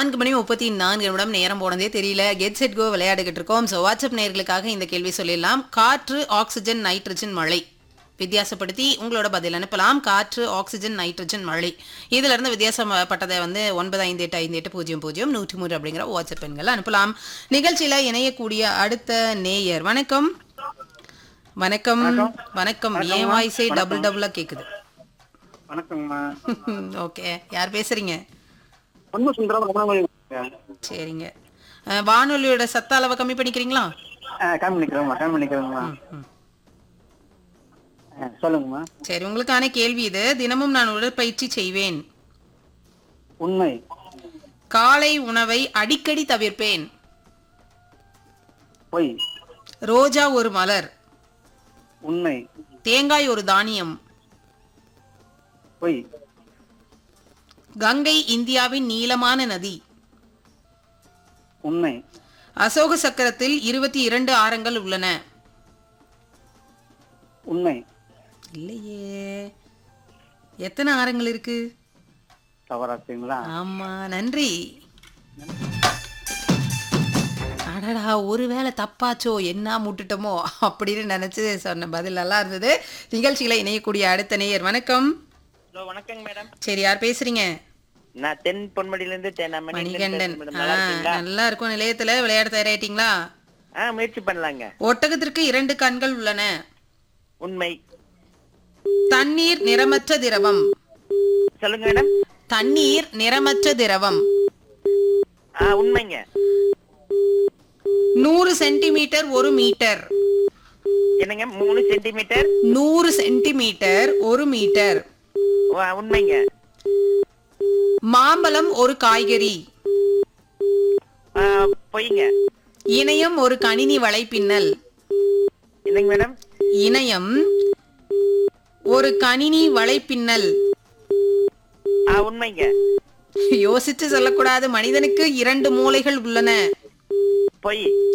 நான்கு மணி முப்பத்தி நான்கு நிமிடம் நேரம் போனதே தெரியல கெட் செட் கோ விளையாடிக்கிட்டு இருக்கோம் ஸோ வாட்ஸ்அப் நேயர்களுக்காக இந்த கேள்வி சொல்லிடலாம் காற்று ஆக்சிஜன் நைட்ரஜன் மழை வித்தியாசப்படுத்தி உங்களோட பதில் அனுப்பலாம் காற்று ஆக்சிஜன் நைட்ரஜன் மழை இதுல இருந்து வித்தியாசப்பட்டதை வந்து ஒன்பது ஐந்து எட்டு ஐந்து எட்டு பூஜ்ஜியம் பூஜ்ஜியம் நூற்றி மூன்று அப்படிங்கிற வாட்ஸ்அப் எண்கள் அனுப்பலாம் நிகழ்ச்சியில இணையக்கூடிய அடுத்த நேயர் வணக்கம் வணக்கம் வணக்கம் என் வாய்ஸே டபுள் டபுளா கேக்குது வணக்கங்கம்மா ஓகே யார் பேசுறீங்க பொண்ணு சுந்தரம் ரமணாமொழி சரிங்க அஹ், வானொலியோட சத்த அளவை கம்மி பண்ணிக்கிறீங்களா கம்மி பண்ணிக்கிறோம்மா கம்மி பண்ணிக்கிறோங்கம்மா ம். ஆ, சொல்லுங்கம்மா சரி உங்களுக்கான கேள்வி இது தினமும் நான் உடற்பயிற்சி செய்வேன் உண்மை காலை உணவை அடிக்கடி தவிர்ப்பேன் பொய் ரோஜா ஒரு மலர் உண்மை தேங்காய் ஒரு தானியம் பொய் கங்கை இந்தியாவின் நீளமான நதி உண்மை அசோக சக்கரத்தில் இருபத்தி இரண்டு ஆரங்கள் உள்ளன உண்மை இல்லையே எத்தனை ஆரங்கள் இருக்கு தவறாச்சுங்களா ஆமா நன்றி அடடா ஒருவேளை தப்பாச்சோ என்ன முட்டுட்டோமோ அப்படின்னு நினைச்சு சொன்ன பதில் நல்லா இருந்தது நிகழ்ச்சியில இணையக்கூடிய அடுத்த நேயர் வணக்கம் ஹலோ வணக்கங்க மேடம் சரி யார் பேசுறீங்க நான் தென் பொன்மடியில இருந்து தென்னாமணி மணிகண்டன் மேடம் ஆ, நல்லா இருக்கீங்களா நல்லா இருக்கும் நிலையத்துல விளையாட தயாராயிட்டீங்களா ஆ முயற்சி பண்ணலாங்க ஒட்டகத்திற்கு இரண்டு கண்கள் உள்ளன உண்மை தண்ணீர் நிறமற்ற திரவம் சொல்லுங்க மேடம் தண்ணீர் நிறமற்ற திரவம் ஆ உண்மைங்க நூறு சென்டிமீட்டர் ஒரு மீட்டர் என்னங்க மூணு சென்டிமீட்டர் நூறு சென்டிமீட்டர் ஒரு மீட்டர் ஓ, உண்மைங்க மாம்பழம் ஒரு காய்கறி ஆ, பொய்ங்க இணையம் ஒரு கணினி வலைப்பின்னல் என்னங்க மேடம் இணையம் ஒரு கணினி வலைப்பின்னல் ஆ உண்மைங்க யோசிச்சு சொல்லக்கூடாது மனிதனுக்கு இரண்டு மூளைகள் உள்ளன பொய்